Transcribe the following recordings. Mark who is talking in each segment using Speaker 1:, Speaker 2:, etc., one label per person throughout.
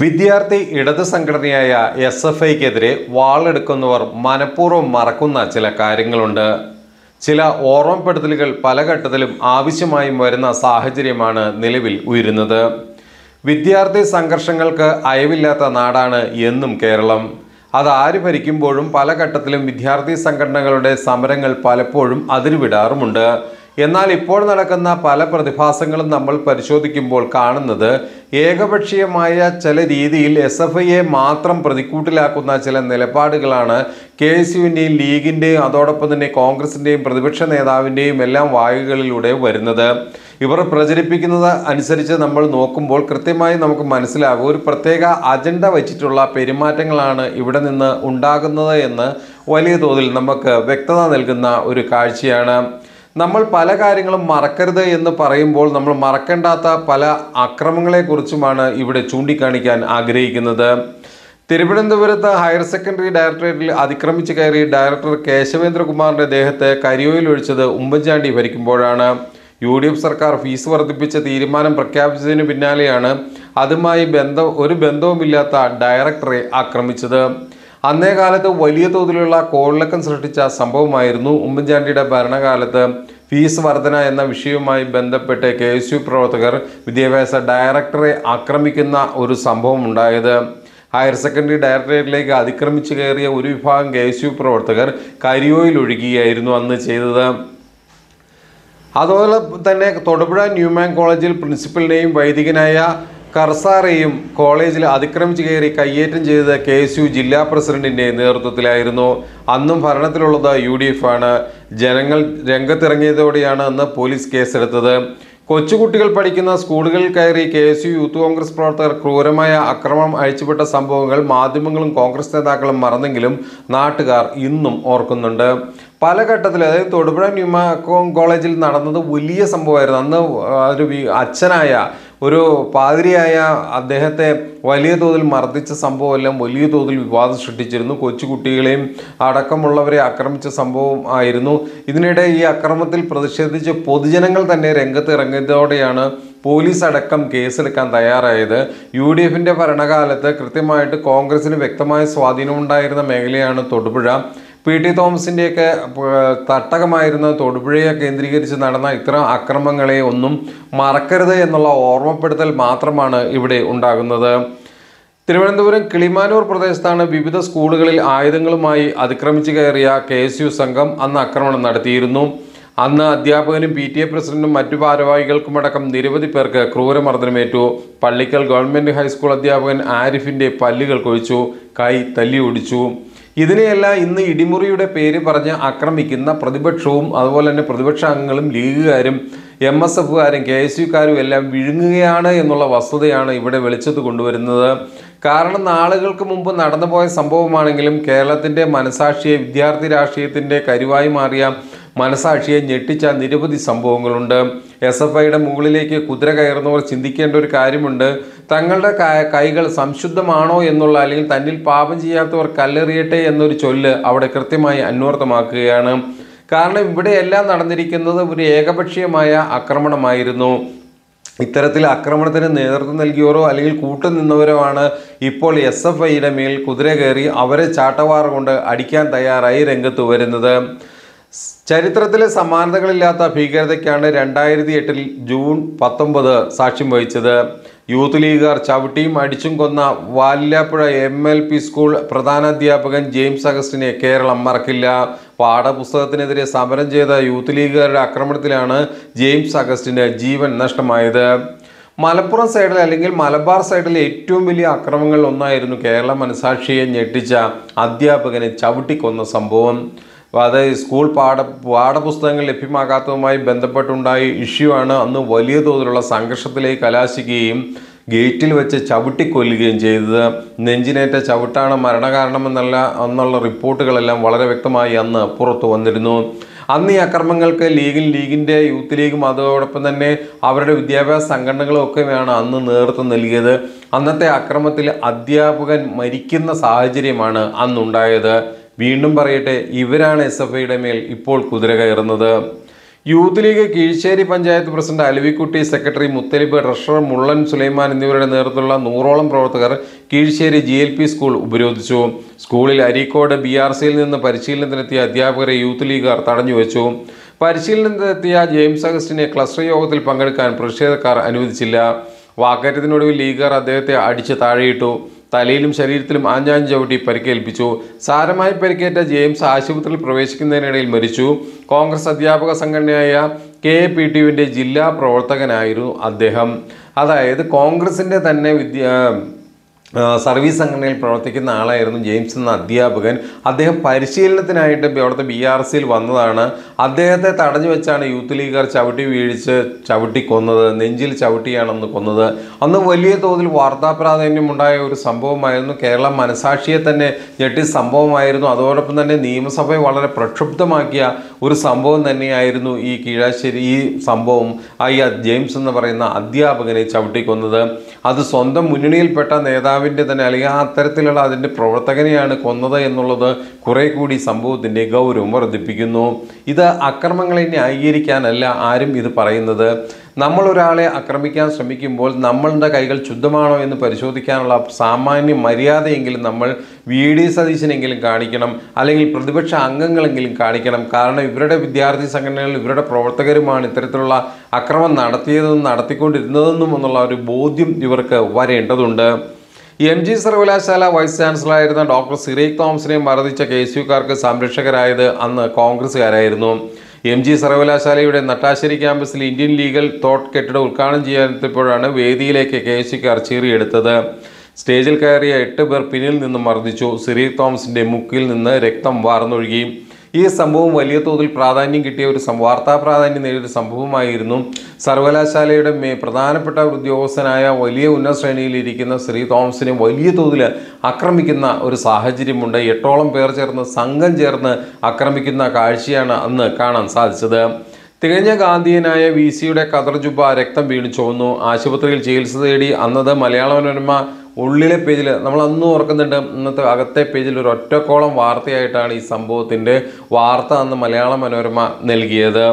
Speaker 1: വിദ്യാർത്ഥി ഇടത് സംഘടനയായ എസ് എഫ് ഐക്കെതിരെ വാളെടുക്കുന്നവർ മനഃപൂർവ്വം മറക്കുന്ന ചില കാര്യങ്ങളുണ്ട് ചില ഓർമ്മപ്പെടുത്തലുകൾ പല ഘട്ടത്തിലും ആവശ്യമായും വരുന്ന സാഹചര്യമാണ് നിലവിൽ ഉയരുന്നത് വിദ്യാർത്ഥി സംഘർഷങ്ങൾക്ക് അയവില്ലാത്ത നാടാണ് എന്നും കേരളം അത് ആര് ഭരിക്കുമ്പോഴും പല ഘട്ടത്തിലും വിദ്യാർത്ഥി സംഘടനകളുടെ സമരങ്ങൾ പലപ്പോഴും അതിരുവിടാറുമുണ്ട് എന്നാൽ ഇപ്പോൾ നടക്കുന്ന പല പ്രതിഭാസങ്ങളും നമ്മൾ പരിശോധിക്കുമ്പോൾ കാണുന്നത് ഏകപക്ഷീയമായ ചില രീതിയിൽ എസ് എഫ് ഐയെ മാത്രം പ്രതിക്കൂട്ടിലാക്കുന്ന ചില നിലപാടുകളാണ് കെ എസ് യുവിൻ്റെയും ലീഗിൻ്റെയും അതോടൊപ്പം തന്നെ കോൺഗ്രസിൻ്റെയും പ്രതിപക്ഷ നേതാവിൻ്റെയും എല്ലാം വായുകളിലൂടെ വരുന്നത് ഇവർ പ്രചരിപ്പിക്കുന്നത് അനുസരിച്ച് നമ്മൾ നോക്കുമ്പോൾ കൃത്യമായി നമുക്ക് മനസ്സിലാകും ഒരു പ്രത്യേക അജണ്ട വച്ചിട്ടുള്ള പെരുമാറ്റങ്ങളാണ് ഇവിടെ നിന്ന് ഉണ്ടാകുന്നത് എന്ന് വലിയ തോതിൽ നമുക്ക് വ്യക്തത നൽകുന്ന ഒരു കാഴ്ചയാണ് നമ്മൾ പല കാര്യങ്ങളും മറക്കരുത് എന്ന് പറയുമ്പോൾ നമ്മൾ മറക്കേണ്ടാത്ത പല അക്രമങ്ങളെക്കുറിച്ചുമാണ് ഇവിടെ ചൂണ്ടിക്കാണിക്കാൻ ആഗ്രഹിക്കുന്നത് തിരുവനന്തപുരത്ത് ഹയർ സെക്കൻഡറി ഡയറക്ടറേറ്റിൽ അതിക്രമിച്ച് കയറി ഡയറക്ടർ കേശവേന്ദ്രകുമാറിന്റെ ദേഹത്തെ കരിയോയിൽ ഒഴിച്ചത് ഉമ്മൻചാണ്ടി ഭരിക്കുമ്പോഴാണ് യു ഡി എഫ് സർക്കാർ ഫീസ് വർദ്ധിപ്പിച്ച തീരുമാനം പ്രഖ്യാപിച്ചതിന് പിന്നാലെയാണ് അതുമായി ബന്ധം ഒരു ബന്ധവുമില്ലാത്ത ഡയറക്ടറെ ആക്രമിച്ചത് അന്നേ കാലത്ത് വലിയ തോതിലുള്ള കോളിളക്കം സൃഷ്ടിച്ച സംഭവമായിരുന്നു ഉമ്മൻചാണ്ടിയുടെ ഭരണകാലത്ത് ഫീസ് വർധന എന്ന വിഷയവുമായി ബന്ധപ്പെട്ട് കെ എസ് യു പ്രവർത്തകർ വിദ്യാഭ്യാസ ഡയറക്ടറെ ആക്രമിക്കുന്ന ഒരു സംഭവം ഉണ്ടായത് ഹയർ സെക്കൻഡറി ഡയറക്ടറേറ്റിലേക്ക് അതിക്രമിച്ചു കയറിയ ഒരു വിഭാഗം കെ എസ് യു പ്രവർത്തകർ കരിയോയിൽ ഒഴുകിയായിരുന്നു അന്ന് ചെയ്തത് അതുപോലെ തന്നെ തൊടുപുഴ ന്യൂമാൻ കോളേജിൽ പ്രിൻസിപ്പലിനെയും വൈദികനായ കർസാറെയും കോളേജിൽ അതിക്രമിച്ച് കയറി കയ്യേറ്റം ചെയ്തത് കെ എസ് യു ജില്ലാ പ്രസിഡന്റിന്റെ നേതൃത്വത്തിലായിരുന്നു അന്നും ഭരണത്തിലുള്ളത് യു ഡി എഫ് ആണ് ജനങ്ങൾ രംഗത്തിറങ്ങിയതോടെയാണ് അന്ന് പോലീസ് കേസെടുത്തത് കൊച്ചുകുട്ടികൾ പഠിക്കുന്ന സ്കൂളുകളിൽ കയറി K S U youth Congress പ്രവർത്തകർ ക്രൂരമായ അക്രമം അഴിച്ചുവിട്ട സംഭവങ്ങൾ മാധ്യമങ്ങളും കോൺഗ്രസ് നേതാക്കളും മറന്നെങ്കിലും നാട്ടുകാർ ഇന്നും ഓർക്കുന്നുണ്ട് പല ഘട്ടത്തിൽ അതായത് തൊടുപുഴ ന്യൂമാ കോളേജിൽ നടന്നത് വലിയ സംഭവമായിരുന്നു അന്ന് ഒരു വി- അച്ഛനായ ഒരു പാതിരിയായ അദ്ദേഹത്തെ വലിയ തോതിൽ മർദ്ദിച്ച സംഭവമെല്ലാം വലിയ തോതിൽ വിവാദം സൃഷ്ടിച്ചിരുന്നു കൊച്ചുകുട്ടികളെയും അടക്കമുള്ളവരെ ആക്രമിച്ച സംഭവം ആയിരുന്നു ഇതിനിടെ ഈ അക്രമത്തിൽ പ്രതിഷേധിച്ച് പൊതുജനങ്ങൾ തന്നെ രംഗത്ത് ഇറങ്ങിയതോടെയാണ് പോലീസ് അടക്കം കേസെടുക്കാൻ തയ്യാറായത് യു ഡി എഫിന്റെ ഭരണകാലത്ത് കൃത്യമായിട്ട് കോൺഗ്രസിന് വ്യക്തമായ സ്വാധീനമുണ്ടായിരുന്ന മേഖലയാണ് തൊടുപുഴ പി ടി തോമസിൻ്റെയൊക്കെ പ- തട്ടകമായിരുന്ന തൊടുപുഴയെ കേന്ദ്രീകരിച്ച് നടന്ന ഇത്തരം അക്രമങ്ങളെ ഒന്നും മറക്കരുത് എന്നുള്ള ഓർമ്മപ്പെടുത്തൽ മാത്രമാണ് ഇവിടെ ഉണ്ടാകുന്നത് തിരുവനന്തപുരം കിളിമാനൂർ പ്രദേശത്താണ് വിവിധ സ്കൂളുകളിൽ ആയുധങ്ങളുമായി അതിക്രമിച്ചു കയറിയ കെ എസ് യു സംഘം അന്ന് ആക്രമണം നടത്തിയിരുന്നു അന്ന് അധ്യാപകനും പി ടി എ പ്രസിഡന്റും മറ്റു ഭാരവാഹികൾക്കുമടക്കം നിരവധി പേർക്ക് ക്രൂരമർദ്ദനമേറ്റു പള്ളിക്കൽ ഗവൺമെന്റ് ഹൈസ്കൂൾ അധ്യാപകൻ ആരിഫിന്റെ പല്ലുകൾ കൊഴിച്ചു കൈ തല്ലി ഒടിച്ചു ഇതിനെയെല്ലാം ഇന്ന് ഇടിമുറിയുടെ പേര് പറഞ്ഞ് ആക്രമിക്കുന്ന പ്രതിപക്ഷവും അതുപോലെ തന്നെ പ്രതിപക്ഷ അംഗങ്ങളും ലീഗുകാരും എം എസ് എഫുകാരും കെ എസ് യുക്കാരും എല്ലാം വിഴുങ്ങുകയാണ് എന്നുള്ള വസ്തുതയാണ് ഇവിടെ വെളിച്ചത്ത് കൊണ്ടുവരുന്നത് കാരണം നാളുകൾക്ക് മുമ്പ് നടന്നുപോയ സംഭവമാണെങ്കിലും കേരളത്തിൻ്റെ മനസാക്ഷിയെ വിദ്യാർത്ഥി രാഷ്ട്രീയത്തിൻ്റെ കരുവായി മാറിയ മനസാക്ഷിയെ ഞെട്ടിച്ച നിരവധി സംഭവങ്ങളുണ്ട് എസ് എഫ് ഐയുടെ മുകളിലേക്ക് കുതിര കയറുന്നവർ ചിന്തിക്കേണ്ട ഒരു കാര്യമുണ്ട് തങ്ങളുടെ ക- കൈകൾ സംശുദ്ധമാണോ എന്നുള്ള അല്ലെങ്കിൽ തന്നിൽ പാപം ചെയ്യാത്തവർ കല്ലെറിയട്ടെ എന്നൊരു ചൊല്ല് അവിടെ കൃത്യമായി അന്വർത്ഥമാക്കുകയാണ് കാരണം ഇവിടെയെല്ലാം നടന്നിരിക്കുന്നത് ഒരു ഏകപക്ഷീയമായ ആക്രമണമായിരുന്നു ഇത്തരത്തിൽ ആക്രമണത്തിന് നേതൃത്വം നൽകിയവരോ അല്ലെങ്കിൽ കൂട്ടുനിന്നവരോ ആണ് ഇപ്പോൾ എസ് എഫ് ഐയുടെ മേൽ കുതിര കയറി അവരെ ചാട്ടവാർ കൊണ്ട് അടിക്കാൻ തയ്യാറായി രംഗത്ത് വരുന്നത് ചരിത്രത്തിലെ സമാനതകളില്ലാത്ത ഭീകരതയ്ക്കാണ് രണ്ടായിരത്തി എട്ടിൽ ജൂൺ പത്തൊമ്പത് സാക്ഷ്യം വഹിച്ചത് യൂത്ത് ലീഗുകാർ ചവിട്ടിയും അടിച്ചും കൊന്ന Valillapuzha M L P school പ്രധാനാധ്യാപകൻ ജെയിംസ് അഗസ്റ്റിനെ കേരളം മറക്കില്ല പാഠപുസ്തകത്തിനെതിരെ സമരം ചെയ്ത യൂത്ത് ലീഗുകാരുടെ ആക്രമണത്തിലാണ് ജെയിംസ് അഗസ്റ്റിന് ജീവൻ നഷ്ടമായത് മലപ്പുറം സൈഡിൽ അല്ലെങ്കിൽ മലബാർ സൈഡിലെ ഏറ്റവും വലിയ അക്രമങ്ങളിൽ ഒന്നായിരുന്നു കേരള മനസാക്ഷിയെ ഞെട്ടിച്ച അധ്യാപകനെ ചവിട്ടിക്കൊന്ന സംഭവം അത് സ്കൂൾ പാഠ പാഠപുസ്തകങ്ങൾ ലഭ്യമാകാത്തതുമായി ബന്ധപ്പെട്ടുണ്ടായ ഇഷ്യൂ ആണ് അന്ന് വലിയ തോതിലുള്ള സംഘർഷത്തിലേക്ക് കലാശിക്കുകയും ഗേറ്റിൽ വെച്ച് ചവിട്ടിക്കൊല്ലുകയും ചെയ്തത് നെഞ്ചിനേറ്റ ചവിട്ടാണ് മരണകാരണമെന്നല്ല എന്നുള്ള റിപ്പോർട്ടുകളെല്ലാം വളരെ വ്യക്തമായി അന്ന് പുറത്തു വന്നിരുന്നു അന്ന് ഈ അക്രമങ്ങൾക്ക് ലീഗിൽ ലീഗിൻ്റെ യൂത്ത് ലീഗും അതോടൊപ്പം തന്നെ അവരുടെ വിദ്യാഭ്യാസ സംഘടനകളും ഒക്കെയാണ് അന്ന് നേതൃത്വം നൽകിയത് അന്നത്തെ അക്രമത്തിൽ അധ്യാപകൻ മരിക്കുന്ന സാഹചര്യമാണ് അന്നുണ്ടായത് വീണ്ടും പറയട്ടെ ഇവരാണ് എസ് എഫ് ഐയുടെ മേൽ ഇപ്പോൾ കുതിര കയറുന്നത് youth league Kizhisseri panchayat president Alavikutty secretary Muthalib treasurer Mullan Sulaiman എന്നിവരുടെ നേതൃത്വത്തിലുള്ള നൂറോളം പ്രവർത്തകർ Kizhisseri G L P school ഉപരോധിച്ചു സ്കൂളിൽ അരീക്കോട് ബി ആർ സിയിൽ നിന്ന് പരിശീലനത്തിനെത്തിയ അധ്യാപകരെ യൂത്ത് ലീഗുകാർ തടഞ്ഞുവെച്ചു പരിശീലനത്തിനെത്തിയ ജെയിംസ് അഗസ്റ്റിനെ ക്ലസ്റ്റർ യോഗത്തിൽ പങ്കെടുക്കാൻ പ്രതിഷേധക്കാർ അനുവദിച്ചില്ല വാക്കേറ്റത്തിനൊടുവിൽ ലീഗുകാർ അദ്ദേഹത്തെ അടിച്ച് താഴെയിട്ടു തലയിലും ശരീരത്തിലും ആഞ്ഞാഞ്ഞ് ചവിട്ടി പരിക്കേൽപ്പിച്ചു സാരമായി പരിക്കേറ്റ ജെയിംസ് ആശുപത്രിയിൽ പ്രവേശിക്കുന്നതിനിടയിൽ മരിച്ചു കോൺഗ്രസ് അധ്യാപക സംഘടനയായ കെ എ പി ടി യുവിൻ്റെ ജില്ലാ പ്രവർത്തകനായിരുന്നു അദ്ദേഹം അതായത് കോൺഗ്രസിൻ്റെ തന്നെ വിദ്യ ആ, സർവീസ് സംഘടനയിൽ പ്രവർത്തിക്കുന്ന ആളായിരുന്നു ജെയിംസ് എന്ന അധ്യാപകൻ അദ്ദേഹം പരിശീലനത്തിനായിട്ട് അവിടുത്തെ ബി ആർ സിയിൽ വന്നതാണ് അദ്ദേഹത്തെ തടഞ്ഞു വെച്ചാണ് യൂത്ത് ലീഗുകാർ ചവിട്ടി വീഴിച്ച് ചവിട്ടി കൊന്നത് നെഞ്ചിൽ ചവിട്ടിയാണെന്ന് കൊന്നത് അന്ന് വലിയ തോതിൽ വാർത്താ പ്രാധാന്യം ഉണ്ടായ ഒരു സംഭവമായിരുന്നു കേരളം മനസാക്ഷിയെ തന്നെ ഞെട്ടിയ സംഭവമായിരുന്നു അതോടൊപ്പം തന്നെ നിയമസഭയെ വളരെ പ്രക്ഷുബ്ധമാക്കിയ ഒരു സംഭവം തന്നെയായിരുന്നു ഈ കീഴാശ്ശേരി ഈ സംഭവം ആ ഈ ജെയിംസ് എന്ന് പറയുന്ന അധ്യാപകനെ ചവിട്ടിക്കൊന്നത് അത് സ്വന്തം മുന്നണിയിൽപ്പെട്ട നേതാവിൻ്റെ തന്നെ അല്ലെങ്കിൽ ആ അത്തരത്തിലുള്ള അതിൻ്റെ പ്രവർത്തകനെയാണ് കൊന്നത് എന്നുള്ളത് കുറെ കൂടി സംഭവത്തിൻ്റെ ഗൗരവം വർദ്ധിപ്പിക്കുന്നു ഇത് അക്രമങ്ങളെ ന്യായീകരിക്കാനല്ല ആരും ഇത് പറയുന്നത് നമ്മൾ ഒരാളെ ആക്രമിക്കാൻ ശ്രമിക്കുമ്പോൾ നമ്മളുടെ കൈകൾ ശുദ്ധമാണോ എന്ന് പരിശോധിക്കാനുള്ള സാമാന്യ മര്യാദയെങ്കിലും നമ്മൾ വി ഡി സതീശനെങ്കിലും കാണിക്കണം അല്ലെങ്കിൽ പ്രതിപക്ഷ അംഗങ്ങളെങ്കിലും കാണിക്കണം കാരണം ഇവരുടെ വിദ്യാർത്ഥി സംഘടനകൾ ഇവരുടെ പ്രവർത്തകരുമാണ് ഇത്തരത്തിലുള്ള അക്രമം നടത്തിയതെന്നും നടത്തിക്കൊണ്ടിരുന്നതെന്നും എന്നുള്ള ഒരു ബോധ്യം ഇവർക്ക് വരേണ്ടതുണ്ട് എം ജി സർവകലാശാല വൈസ് ചാൻസലറായിരുന്ന ഡോക്ടർ സിറേഖ് തോമസിനെ മർദ്ദിച്ച കെ എസ് യുക്കാർക്ക് സംരക്ഷകരായത് അന്ന് കോൺഗ്രസ്സുകാരായിരുന്നു എം ജി സർവകലാശാലയുടെ നട്ടാശ്ശേരി ക്യാമ്പസിൽ ഇന്ത്യൻ ലീഗൽ തോട്ട് കെട്ടിടം ഉദ്ഘാടനം ചെയ്യാനെത്തിയപ്പോഴാണ് വേദിയിലേക്ക് കെ എസ് യുക്കാർ ചീറിയെടുത്തത് സ്റ്റേജിൽ കയറിയ എട്ട് പേർ പിന്നിൽ നിന്ന് മർദ്ദിച്ചു സിറീഖ് തോമസിന്റെ മുക്കിൽ നിന്ന് രക്തം വാർന്നൊഴുകി ഈ സംഭവം വലിയ തോതിൽ പ്രാധാന്യം കിട്ടിയ ഒരു സം- വാർത്താ പ്രാധാന്യം നേടിയ ഒരു സംഭവമായിരുന്നു സർവകലാശാലയുടെ മേ പ്രധാനപ്പെട്ട ഒരു ഉദ്യോഗസ്ഥനായ വലിയ ഉന്നത ശ്രേണിയിൽ ഇരിക്കുന്ന ശ്രീ തോമസിനെ വലിയ തോതിൽ ആക്രമിക്കുന്ന ഒരു സാഹചര്യമുണ്ട് എട്ടോളം പേർ ചേർന്ന് സംഘം ചേർന്ന് ആക്രമിക്കുന്ന കാഴ്ചയാണ് അന്ന് കാണാൻ സാധിച്ചത് തികഞ്ഞ ഗാന്ധിയനായ വി സിയുടെ കതർ ജുബ രക്തം വീണ് ചുവന്നു ആശുപത്രിയിൽ ചികിത്സ തേടി അന്നത് മലയാള മനോരമ ഉള്ളിലെ പേജിൽ നമ്മൾ അന്നും ഓർക്കുന്നുണ്ട് ഇന്നത്തെ അകത്തെ പേജിൽ ഒരു ഒറ്റക്കോളം വാർത്തയായിട്ടാണ് ഈ സംഭവത്തിൻ്റെ വാർത്ത അന്ന് മലയാള മനോരമ നൽകിയത്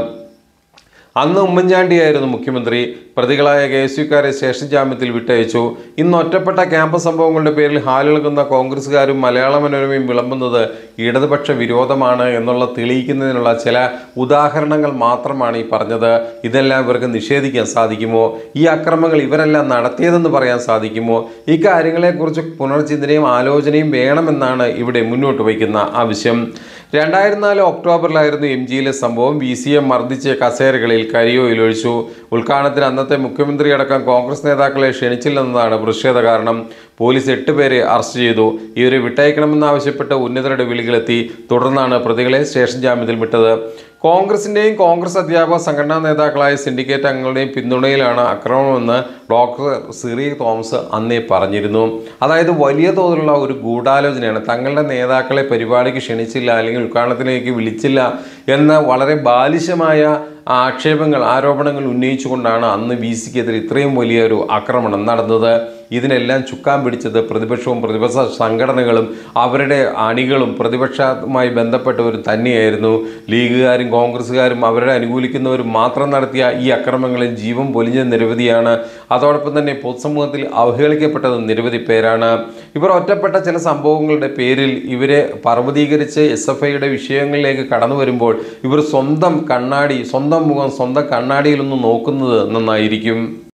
Speaker 1: അന്ന് ഉമ്മൻചാണ്ടിയായിരുന്നു മുഖ്യമന്ത്രി പ്രതികളായ കെ എസ് യുക്കാരെ സ്റ്റേഷൻ ജാമ്യത്തിൽ വിട്ടയച്ചു ഇന്ന് ഒറ്റപ്പെട്ട ക്യാമ്പസ് സംഭവങ്ങളുടെ പേരിൽ ഹാലിളകുന്ന കോൺഗ്രസ്സുകാരും മലയാള മനോരമയും വിളമ്പുന്നത് ഇടതുപക്ഷ വിരോധമാണ് എന്നുള്ള തെളിയിക്കുന്നതിനുള്ള ചില ഉദാഹരണങ്ങൾ മാത്രമാണ് ഈ പറഞ്ഞത് ഇതെല്ലാം ഇവർക്ക് നിഷേധിക്കാൻ സാധിക്കുമോ ഈ അക്രമങ്ങൾ ഇവരെല്ലാം നടത്തിയതെന്ന് പറയാൻ സാധിക്കുമോ ഈ കാര്യങ്ങളെക്കുറിച്ച് പുനർചിന്തനയും ആലോചനയും വേണമെന്നാണ് ഇവിടെ മുന്നോട്ട് വയ്ക്കുന്ന ആവശ്യം രണ്ടായിരത്തി നാല് ഒക്ടോബറിലായിരുന്നു എം ജിയിലെ സംഭവം വി സി എം മർദ്ദിച്ച കസേരകളിൽ കരിയോയിൽ ഒഴിച്ചു ഉദ്ഘാടനത്തിന് അന്നത്തെ മുഖ്യമന്ത്രി അടക്കം കോൺഗ്രസ് നേതാക്കളെ ക്ഷണിച്ചില്ലെന്നതാണ് പ്രതിഷേധ കാരണം പോലീസ് എട്ട് പേരെ അറസ്റ്റ് ചെയ്തു ഇവരെ വിട്ടയക്കണമെന്നാവശ്യപ്പെട്ട് ഉന്നതരുടെ വിളികളെത്തി തുടർന്നാണ് പ്രതികളെ സ്റ്റേഷൻ ജാമ്യത്തിൽ വിട്ടത് കോൺഗ്രസിന്റെയും കോൺഗ്രസ് അധ്യാപക സംഘടനാ നേതാക്കളായ സിൻഡിക്കേറ്റ് അംഗങ്ങളുടെയും പിന്തുണയിലാണ് അക്രമമെന്ന് ഡോക്ടർ സിറി തോമസ് അന്നേ പറഞ്ഞിരുന്നു അതായത് വലിയ തോതിലുള്ള ഒരു ഗൂഢാലോചനയാണ് തങ്ങളുടെ നേതാക്കളെ പരിപാടിക്ക് ക്ഷണിച്ചില്ല അല്ലെങ്കിൽ ഉദ്ഘാടനത്തിലേക്ക് വിളിച്ചില്ല എന്ന വളരെ ബാലിശമായ ആക്ഷേപങ്ങൾ ആരോപണങ്ങൾ ഉന്നയിച്ചുകൊണ്ടാണ് അന്ന് വി സിക്കെതിരെ ഇത്രയും വലിയൊരു ആക്രമണം നടന്നത് ഇതിനെല്ലാം ചുക്കാൻ പിടിച്ചത് പ്രതിപക്ഷവും പ്രതിപക്ഷ സംഘടനകളും അവരുടെ അണികളും പ്രതിപക്ഷവുമായി ബന്ധപ്പെട്ടവരും തന്നെയായിരുന്നു ലീഗുകാരും കോൺഗ്രസ്സുകാരും അവരെ അനുകൂലിക്കുന്നവരും മാത്രം നടത്തിയ ഈ അക്രമങ്ങളിൽ ജീവൻ പൊലിഞ്ഞ നിരവധിയാണ് അതോടൊപ്പം തന്നെ പൊതുസമൂഹത്തിൽ അവഹേളിക്കപ്പെട്ടത് നിരവധി പേരാണ് ഇവർ ഒറ്റപ്പെട്ട ചില സംഭവങ്ങളുടെ പേരിൽ ഇവരെ പർവ്വതീകരിച്ച് എസ് എഫ് ഐയുടെ വിഷയങ്ങളിലേക്ക് കടന്നു വരുമ്പോൾ ഇവർ സ്വന്തം കണ്ണാടി സ്വന്തം മുഖം സ്വന്തം കണ്ണാടിയിലൊന്ന് നോക്കുന്നത് നന്നായിരിക്കും